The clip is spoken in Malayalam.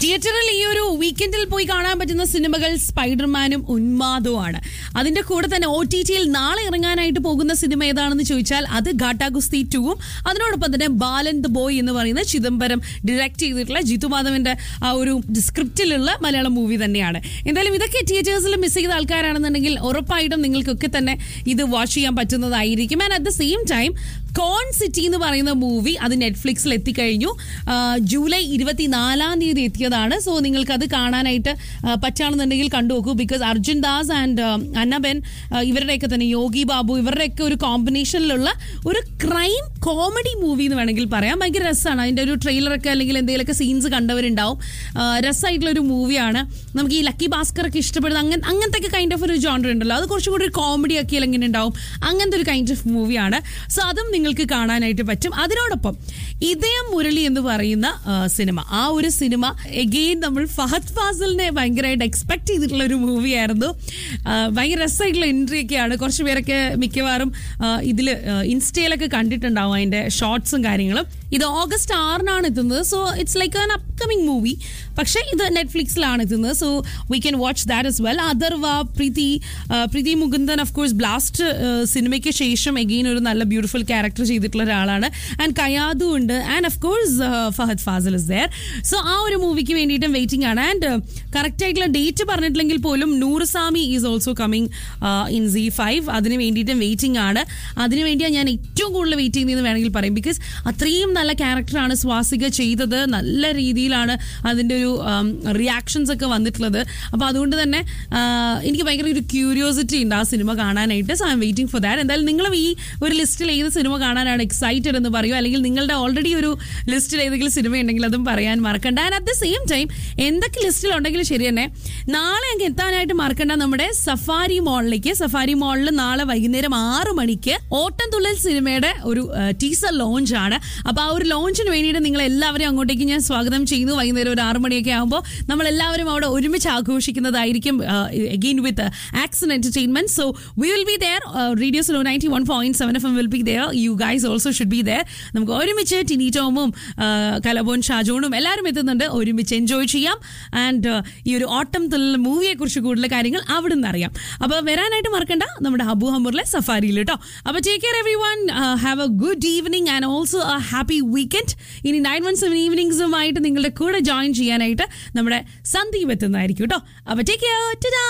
തിയേറ്ററിൽ ഈ ഒരു വീക്കെൻഡിൽ പോയി കാണാൻ പറ്റുന്ന സിനിമകൾ സ്പൈഡർമാനും ഉന്മാദവുമാണ് അതിന്റെ കൂടെ തന്നെ ഒ ടി ടിയിൽ നാളെ ഇറങ്ങാനായിട്ട് പോകുന്ന സിനിമ ഏതാണെന്ന് ചോദിച്ചാൽ അത് ഗാട്ടാ ഗുസ്തി ടൂവും അതിനോടൊപ്പം തന്നെ ബാലൻ ദ ബോയ് എന്ന് പറയുന്ന ചിദംബരം ഡയറക്ട് ചെയ്തിട്ടുള്ള ജിത്തു മാധവന്റെ ആ ഒരു സ്ക്രിപ്റ്റിലുള്ള മലയാളം മൂവി തന്നെയാണ് എന്തായാലും ഇതൊക്കെ തിയേറ്റേഴ്സിൽ മിസ് ചെയ്ത ആൾക്കാരാണെന്നുണ്ടെങ്കിൽ ഉറപ്പായിട്ടും നിങ്ങൾക്കൊക്കെ തന്നെ ഇത് വാച്ച് ചെയ്യാൻ പറ്റുന്നതായിരിക്കും and at the same time con city എന്ന് പറയുന്ന മൂവി അത് നെറ്റ്ഫ്ലിക്സിൽ എത്തിക്കഴിഞ്ഞു ആ, ജൂലൈ ഇരുപത്തിനാലാം തീയതി എത്തിയതാണ് സോ നിങ്ങൾക്ക് അത് കാണാനായിട്ട് ആ, പറ്റുകയാണെന്നുണ്ടെങ്കിൽ കണ്ടു നോക്കൂ ബിക്കോസ് അർജുൻ ദാസ് ആൻഡ് അന്നബെൻ ആ, ഇവരുടെയൊക്കെ തന്നെ യോഗി ബാബു ഇവരുടെയൊക്കെ ഒരു കോമ്പിനേഷനിലുള്ള ഒരു ക്രൈം കോമഡി മൂവി എന്ന് വേണമെങ്കിൽ പറയാം ഭയങ്കര രസമാണ് അതിൻ്റെ ഒരു ട്രെയിലറൊക്കെ അല്ലെങ്കിൽ എന്തെങ്കിലുമൊക്കെ സീൻസ് കണ്ടവരുണ്ടാവും ആ, രസമായിട്ടുള്ള ഒരു മൂവിയാണ് നമുക്ക് ഈ ലക്കി ഭാസ്കർ ഒക്കെ ഇഷ്ടപ്പെടുന്ന അങ്ങനെ അങ്ങനത്തെ ഒക്കെ കൈൻഡ് ഓഫ് ഒരു ജോണ്ടർ ഉണ്ടല്ലോ അത് കുറച്ചും കൂടി ഒരു കോമഡി ഒക്കെ എങ്ങനെ ഉണ്ടാവും അങ്ങനത്തെ ഒരു കൈൻഡ് ഓഫ് മൂവിയാണ് സോ അതും നിങ്ങൾക്ക് കാണാനായിട്ട് പറ്റും അതിനോടൊപ്പം ഇതയം മുരളി എന്ന് പറയുന്ന ആ, സിനിമ ആ ഒരു സിനിമ എഗെയിൻ നമ്മൾ ഫഹദ് ഫാസിലിനെ ഭയങ്കരമായിട്ട് എക്സ്പെക്ട് ചെയ്തിട്ടുള്ള ഒരു മൂവിയായിരുന്നു ഭയങ്കര രസമായിട്ടുള്ള എൻട്രി ഒക്കെയാണ് കുറച്ച് പേരൊക്കെ മിക്കവാറും ഇതിൽ ഇൻസ്റ്റയിലൊക്കെ കണ്ടിട്ടുണ്ടാവും അതിന്റെ ഷോർട്സും കാര്യങ്ങളും ഇത് ഓഗസ്റ്റ് ആറിനാണ് എത്തുന്നത് so it's like an upcoming movie പക്ഷേ ഇത് നെറ്റ്ഫ്ലിക്സിലാണ് എത്തുന്നത് so we can watch that as well Atharva Preethi ആ, Preethi Mukundan of course blast സിനിമയ്ക്ക് ശേഷം എഗെയിൻ ഒരു നല്ല ബ്യൂട്ടിഫുൾ ക്യാരക്ടർ ചെയ്തിട്ടുള്ള ഒരാളാണ് ആൻഡ് കയാദു ഉണ്ട് and of course Fahadh Faasil is there so ആ ഒരു മൂവിക്ക് വേണ്ടിയിട്ടും വെയിറ്റിംഗ് ആണ് ആൻഡ് കറക്റ്റ് ആയിട്ടുള്ള ഡേറ്റ് പറഞ്ഞിട്ടില്ലെങ്കിൽ പോലും Nooru Saami is also coming in C five അതിന് വേണ്ടിയിട്ടും വെയിറ്റിംഗ് ആണ് അതിന് വേണ്ടിയാണ് ഞാൻ ഏറ്റവും കൂടുതൽ വെയിറ്റ് ചെയ്യുന്നതെന്ന് വേണമെങ്കിൽ പറയും ബിക്കോസ് അത്രയും നല്ല ക്യാരക്ടറാണ് സ്വാസിക ചെയ്തത് നല്ല രീതിയിലാണ് അതിൻ്റെ ഒരു റിയാക്ഷൻസ് ഒക്കെ വന്നിട്ടുള്ളത് അപ്പോൾ അതുകൊണ്ട് തന്നെ ആ, എനിക്ക് ഭയങ്കര ഒരു ക്യൂരിയോസിറ്റി ഉണ്ട് ആ സിനിമ കാണാനായിട്ട് so I'm waiting for that എന്തായാലും നിങ്ങളും ഈ ഒരു ലിസ്റ്റിൽ ഏത് സിനിമ കാണാനാണ് എക്സൈറ്റഡ് എന്ന് പറയൂ അല്ലെങ്കിൽ നിങ്ങളുടെ ഓൾറെഡി ഒരു ലിസ്റ്റിൽ ഏതെങ്കിലും സിനിമ ഉണ്ടെങ്കിൽ അതും പറയാൻ മറക്കണ്ട and at the same time എന്തൊക്കെ ലിസ്റ്റിൽ ഉണ്ടെങ്കിലും ശരി തന്നെ നാളെ അങ്ങ് എത്താനായിട്ട് മറക്കണ്ട നമ്മുടെ സഫാരി മോളിലേക്ക് സഫാരി മോളിൽ നാളെ വൈകുന്നേരം ആറ് മണിക്ക് ഓട്ടം തുള്ളൽ സിനിമയുടെ ഒരു ടീസർ ലോഞ്ച് ആണ് അപ്പോൾ ആ ഒരു ലോഞ്ചിന് വേണ്ടിയിട്ട് നിങ്ങൾ എല്ലാവരെയും അങ്ങോട്ടേക്ക് ഞാൻ സ്വാഗതം ചെയ്യുന്നു വൈകുന്നേരം ഒരു ആറ് മണിയൊക്കെ ആകുമ്പോൾ നമ്മൾ എല്ലാവരും അവിടെ ഒരുമിച്ച് ആഘോഷിക്കുന്നതായിരിക്കും again with Axon entertainment so we will be there radio സ്ലോ ninety one point seven F M will be there you guys also should be there നമുക്ക് ഒരുമിച്ച് ടിനി ടോമും കലബോൻ ഷാജോണും എല്ലാവരും എത്തുന്നുണ്ട് ഒരുമിച്ച് എൻജോയ് ചെയ്യാം ആൻഡ് ഈ ഒരു ഓട്ടം തുള്ളൽ മൂവിയെ കുറിച്ച് കൂടുതൽ കാര്യങ്ങൾ അവിടെ നിന്ന് അറിയാം അപ്പോൾ വരാനായിട്ട് മറക്കണ്ട നമ്മുടെ ഹബു ഹമ്മൂറിലെ സഫാരിയിൽ കേട്ടോ അപ്പോൾ take care everyone have a good evening and also a happy weekend ഇനി നയൻ വൺ സെവൻ ഈവനിങ്സുമായിട്ട് നിങ്ങളുടെ കൂടെ ജോയിൻ ചെയ്യാനായിട്ട് നമ്മുടെ സന്ദീപ് എത്തുന്നതായിരിക്കും കേട്ടോ അപ്പോൾ ടേക്ക് കെയർ